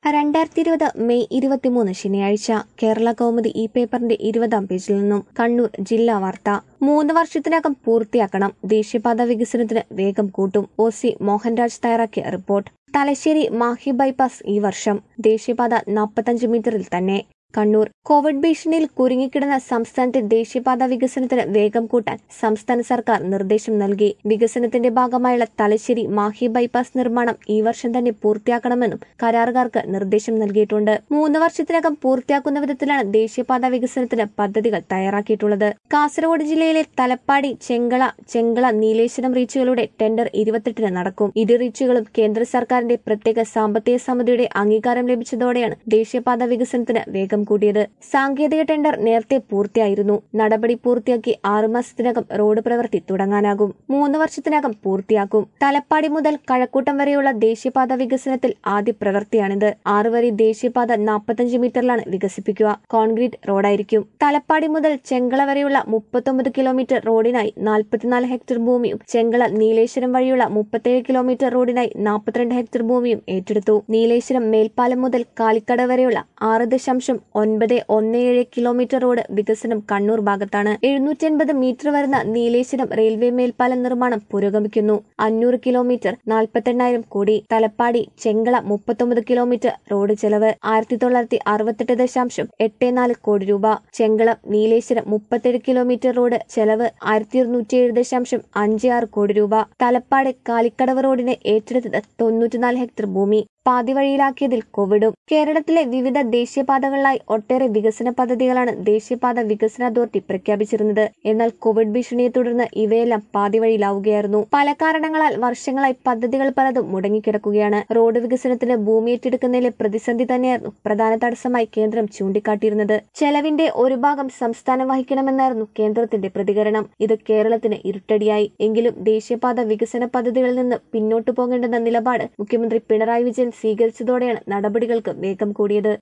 രണ്ടായിരത്തി ഇരുപത് മെയ് ഇരുപത്തിമൂന്ന് ശനിയാഴ്ച കേരള കൗമുദി ഈ പേപ്പറിന്റെ ഇരുപതാം പേജിൽ നിന്നും കണ്ണൂർ ജില്ലാ വാർത്ത മൂന്ന് വർഷത്തിനകം പൂർത്തിയാക്കണം ദേശീയപാത വികസനത്തിന് വേഗം കൂട്ടും ഒ സി മോഹൻരാജ് തയ്യാറാക്കിയ റിപ്പോർട്ട് തലശ്ശേരി മാഹി ബൈപ്പാസ് ഈ വർഷം ദേശീയപാത നാൽപ്പത്തഞ്ച് മീറ്ററിൽ തന്നെ കണ്ണൂർ കോവിഡ് ഭീഷണിയിൽ കുരുങ്ങിക്കിടന്ന സംസ്ഥാനത്തെ ദേശീയപാത വികസനത്തിന് വേഗം കൂട്ടാൻ സംസ്ഥാന സർക്കാർ നിർദ്ദേശം നൽകി വികസനത്തിന്റെ ഭാഗമായുള്ള തലശ്ശേരി മാഹി ബൈപ്പാസ് നിർമ്മാണം ഈ വർഷം തന്നെ പൂർത്തിയാക്കണമെന്നും കരാറുകാർക്ക് നിർദ്ദേശം നൽകിയിട്ടുണ്ട് മൂന്ന് വർഷത്തിനകം പൂർത്തിയാക്കുന്ന വിധത്തിലാണ് ദേശീയപാത വികസനത്തിന് പദ്ധതികൾ തയ്യാറാക്കിയിട്ടുള്ളത് കാസർഗോഡ് ജില്ലയിലെ തലപ്പാടി ചെങ്കള ചെങ്കള നീലേശ്വരം റീച്ചുകളുടെ ടെൻഡർ ഇരുപത്തെട്ടിന് നടക്കും ഇരു റീച്ചുകളും കേന്ദ്ര സർക്കാരിന്റെ പ്രത്യേക സാമ്പത്തിക സമിതിയുടെ അംഗീകാരം ലഭിച്ചതോടെയാണ് ദേശീയപാത വികസനത്തിന് വേഗം കൂട്ടിയത് സാങ്കേതിക ടെൻഡർ നേരത്തെ പൂർത്തിയായിരുന്നു നടപടി പൂർത്തിയാക്കി ആറുമാസത്തിനകം റോഡ് പ്രവൃത്തി തുടങ്ങാനാകും മൂന്ന് വർഷത്തിനകം പൂർത്തിയാക്കും തലപ്പാടി മുതൽ കഴക്കൂട്ടം വരെയുള്ള ദേശീയപാത വികസനത്തിൽ ആദ്യ പ്രവൃത്തിയാണിത് ആറുവരി ദേശീയപാത നാൽപ്പത്തഞ്ച് മീറ്ററിലാണ് വികസിപ്പിക്കുക കോൺക്രീറ്റ് റോഡായിരിക്കും തലപ്പാടി മുതൽ ചെങ്കള വരെയുള്ള മുപ്പത്തൊമ്പത് കിലോമീറ്റർ റോഡിനായി നാൽപ്പത്തിനാല് ഹെക്ടർ ഭൂമിയും ചെങ്കള നീലേശ്വരം വഴിയുള്ള മുപ്പത്തേഴ് കിലോമീറ്റർ റോഡിനായി നാൽപ്പത്തിരണ്ട് ഹെക്ടർ ഭൂമിയും ഏറ്റെടുത്തു നീലേശ്വരം മേൽപ്പാലം മുതൽ കാലിക്കട വരെയുള്ള ആറ് ദശാംശം ഒൻപത് ഒന്ന് ഏഴ് കിലോമീറ്റർ റോഡ് വികസനം കണ്ണൂർ ഭാഗത്താണ് എഴുന്നൂറ്റി അൻപത് മീറ്റർ വരുന്ന നീലേശ്വരം റെയിൽവേ മേൽപ്പാലം നിർമ്മാണം പുരോഗമിക്കുന്നു അഞ്ഞൂറ് കിലോമീറ്റർ നാൽപ്പത്തെണ്ണായിരം കോടി തലപ്പാടി ചെങ്കള മുപ്പത്തൊമ്പത് കിലോമീറ്റർ റോഡ് ചെലവ് ആയിരത്തി തൊള്ളായിരത്തി അറുപത്തെട്ട് ദശാംശം എട്ട് നാല് കോടി രൂപ ചെങ്കളം നീലേശ്വരം മുപ്പത്തേഴ് കിലോമീറ്റർ റോഡ് ചെലവ് ആയിരത്തി ഇരുന്നൂറ്റി ഏഴ് ദശാംശം അഞ്ച് ആറ് കോടി രൂപ തലപ്പാട് കാലിക്കടവ് റോഡിന് ഏറ്റെടുത്തത് തൊണ്ണൂറ്റിനാല് ഹെക്ടർ ഭൂമി പാതിവഴിയിലാക്കിയതിൽ കോവിഡും കേരളത്തിലെ വിവിധ ദേശീയപാതകളിലായി ഒട്ടേറെ വികസന പദ്ധതികളാണ് ദേശീയപാത വികസന അതോറിറ്റി പ്രഖ്യാപിച്ചിരുന്നത് എന്നാൽ കോവിഡ് ഭീഷണിയെ തുടർന്ന് ഇവയെല്ലാം പാതിവഴിയിലാവുകയായിരുന്നു പല കാരണങ്ങളാൽ വർഷങ്ങളായി പദ്ധതികൾ പലതും മുടങ്ങിക്കിടക്കുകയാണ് റോഡ് വികസനത്തിന് ഭൂമി ഏറ്റെടുക്കുന്നതിലെ പ്രതിസന്ധി തന്നെയായിരുന്നു പ്രധാന തടസ്സമായി കേന്ദ്രം ചൂണ്ടിക്കാട്ടിയിരുന്നത് ചെലവിന്റെ ഒരു ഭാഗം സംസ്ഥാനം വഹിക്കണമെന്നായിരുന്നു കേന്ദ്രത്തിന്റെ പ്രതികരണം ഇത് കേരളത്തിന് ഇരുട്ടടിയായി എങ്കിലും ദേശീയപാത വികസന പദ്ധതികളിൽ നിന്ന് പിന്നോട്ടു പോകേണ്ടെന്ന നിലപാട് മുഖ്യമന്ത്രി പിണറായി വിജയൻ സ്വീകരിച്ചതോടെയാണ് നടപടികൾക്ക് വേഗം കൂടിയത്